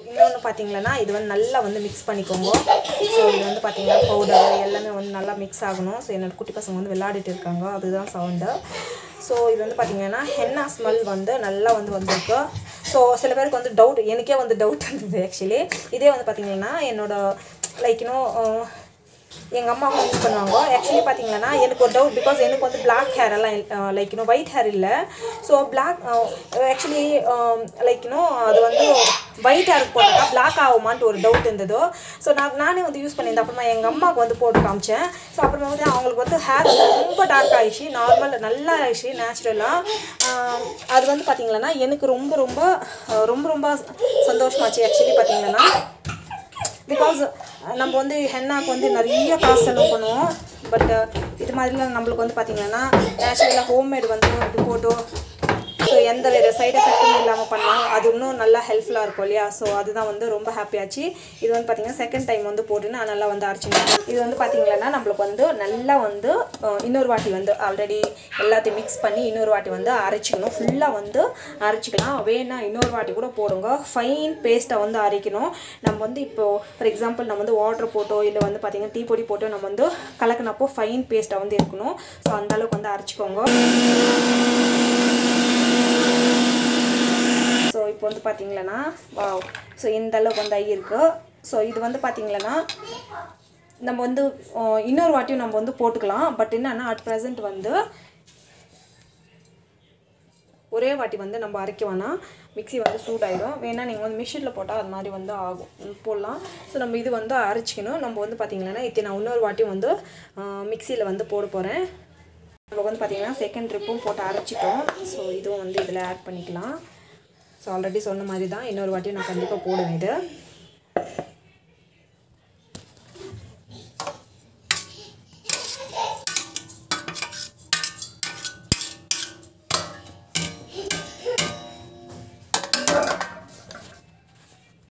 இன்னொன்று பார்த்தீங்கன்னா இது வந்து நல்லா வந்து மிக்ஸ் பண்ணிக்கோங்க ஸோ இது வந்து பார்த்தீங்கன்னா பவுடர் எல்லாமே வந்து நல்லா மிக்ஸ் ஆகணும் ஸோ என்னோட குட்டி பசங்க வந்து விளையாடிட்டு இருக்காங்க அதுதான் சவுண்டு ஸோ இது வந்து பார்த்தீங்கன்னா ஹென்னா ஸ்மெல் வந்து நல்லா வந்து வந்திருக்கு ஸோ சில பேருக்கு வந்து டவுட் எனக்கே வந்து டவுட் இருந்தது ஆக்சுவலி இதே வந்து பார்த்தீங்கன்னா என்னோட லைக் இன்னும் எங்கள் அம்மாவும் யூஸ் பண்ணுவாங்க ஆக்சுவலி பார்த்தீங்கன்னா எனக்கு ஒரு டவுட் பிகாஸ் எனக்கு வந்து பிளாக் ஹேர் எல்லாம் லைக் இன்னும் ஒயிட் ஹேர் இல்லை ஸோ பிளாக் ஆக்சுவலி லைக் இன்னும் அது வந்து ஒயிட் ஹேருக்கு போட்டாக்கா பிளாக் ஆகுமான்ட்டு ஒரு டவுட் இருந்ததோ ஸோ நான் நானே வந்து யூஸ் பண்ணியிருந்தேன் அப்புறமா எங்கள் அம்மாவுக்கு வந்து போட்டு காமிச்சேன் ஸோ அப்புறமா வந்து அவங்களுக்கு வந்து ஹேர் ரொம்ப டார்க் ஆயிடுச்சு நார்மல் நல்லா ஆயிடுச்சு நேச்சுரலாக அது வந்து பார்த்தீங்கன்னா எனக்கு ரொம்ப ரொம்ப அஹ், ரொம்ப ரொம்ப சந்தோஷமாச்சு ஆக்சுவலி பார்த்தீங்கன்னா பிகாஸ் நம்ம வந்து ஹென்னாக்கு வந்து நிறைய காசு செலவு பண்ணுவோம் பட் இது மாதிரிலாம் நம்மளுக்கு வந்து பார்த்திங்கன்னா நேச்சுரலாக ஹோம்மேட் வந்து இது போட்டு ஸோ எந்த வேறு சைடு எஃபெக்ட்டும் இல்லாமல் பண்ணலாம் அது இன்னும் நல்லா ஹெல்ப்ஃபுல்லாக இருக்கும் இல்லையா ஸோ அதுதான் வந்து ரொம்ப ஹாப்பியாச்சு இது வந்து பார்த்திங்கன்னா செகண்ட் டைம் வந்து போட்டு நான் நல்லா வந்து அரைச்சினேன் இது வந்து பார்த்திங்கன்னா நம்மளுக்கு வந்து நல்லா வந்து அஹ், இன்னொரு வாட்டி வந்து ஆல்ரெடி எல்லாத்தையும் மிக்ஸ் பண்ணி இன்னொரு வாட்டி வந்து அரைச்சிக்கணும் ஃபுல்லாக வந்து அரைச்சிக்கலாம் வேணா இன்னொரு வாட்டி கூட போடுங்க ஃபைன் பேஸ்ட்டை வந்து அரைக்கணும் நம்ம வந்து இப்போது ஃபார் எக்ஸாம்பிள் நம்ம வந்து வாட்டர் போட்டோ இல்லை வந்து பார்த்திங்கன்னா டீ பொடி போட்டோ நம்ம வந்து கலக்கினப்போ ஃபைன் பேஸ்ட்டாக வந்து இருக்கணும் ஸோ அந்த அளவுக்கு வந்து அரைச்சிக்கோங்க ஸோ இப்போ வந்து பார்த்தீங்களன்னா வாவ் ஸோ இந்த அளவுக்கு வந்து ஆகியிருக்கு ஸோ இது வந்து பார்த்தீங்களன்னா நம்ம வந்து அஹ், இன்னொரு வாட்டியும் நம்ம வந்து போட்டுக்கலாம் பட் என்னன்னா அட் ப்ரெசண்ட் வந்து ஒரே வாட்டி வந்து நம்ம அரைக்க வேணாம் மிக்ஸி வந்து சூடாயிடும் வேணா நீங்கள் வந்து மிஷினில் போட்டால் அது மாதிரி வந்து ஆகும் ம், போடலாம் ஸோ நம்ம இது வந்து அரைச்சிக்கணும் நம்ம வந்து பார்த்தீங்கன்னா இத்தி நான் இன்னொரு வாட்டியும் வந்து மிக்சியில் வந்து போட போகிறேன் நம்ம வந்து பார்த்தீங்கன்னா செகண்ட் ட்ரிப்பும் போட்டு அரைச்சிட்டோம் ஸோ இதுவும் வந்து இதில் ஆட் பண்ணிக்கலாம் ஸோ ஆல்ரெடி சொன்ன மாதிரி தான் இன்னொரு வாட்டியும் நான் கண்டிப்பாக போடுவேன் இது